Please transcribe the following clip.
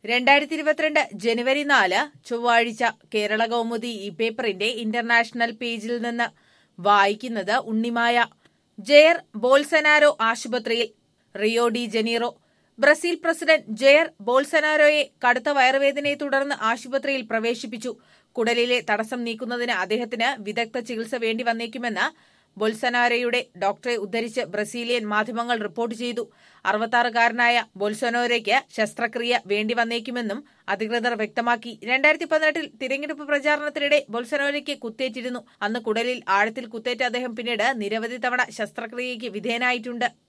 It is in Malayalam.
രണ്ടായിരത്തി ഇരുപത്തിരണ്ട് ജനുവരി നാല് ചൊവ്വാഴ്ച കേരള കൗമുദി ഈ പേപ്പറിന്റെ ഇന്റർനാഷണൽ പേജിൽ നിന്ന് വായിക്കുന്നത് ഉണ്ണിമായ ജെയർ ബോൾസനാരോ ആശുപത്രിയിൽ Rio de Janeiro Brazil president Jair ബോൾസനാരോയെ കടുത്ത വയറുവേദനയെ തുടർന്ന് ആശുപത്രിയിൽ പ്രവേശിപ്പിച്ചു കുടലിലെ തടസ്സം നീക്കുന്നതിന് അദ്ദേഹത്തിന് വിദഗ്ധ ചികിത്സ വേണ്ടി വന്നേക്കുമെന്ന് ബൊൽസനാരോയുടെ ഡോക്ടറെ ഉദ്ധരിച്ച് ബ്രസീലിയൻ മാധ്യമങ്ങൾ റിപ്പോർട്ട് ചെയ്തു അറുപത്താറുകാരനായ ബൊൽസനോരയ്ക്ക് ശസ്ത്രക്രിയ വേണ്ടി വന്നേക്കുമെന്നും അധികൃതർ വ്യക്തമാക്കി രണ്ടായിരത്തി പതിനെട്ടിൽ തിരഞ്ഞെടുപ്പ് പ്രചാരണത്തിനിടെ ബൊൽസനോരയ്ക്ക് കുത്തേറ്റിരുന്നു അന്ന് കുടലിൽ ആഴത്തിൽ കുത്തേറ്റ അദ്ദേഹം പിന്നീട് നിരവധി തവണ ശസ്ത്രക്രിയയ്ക്ക് വിധേയനായിട്ടുണ്ട്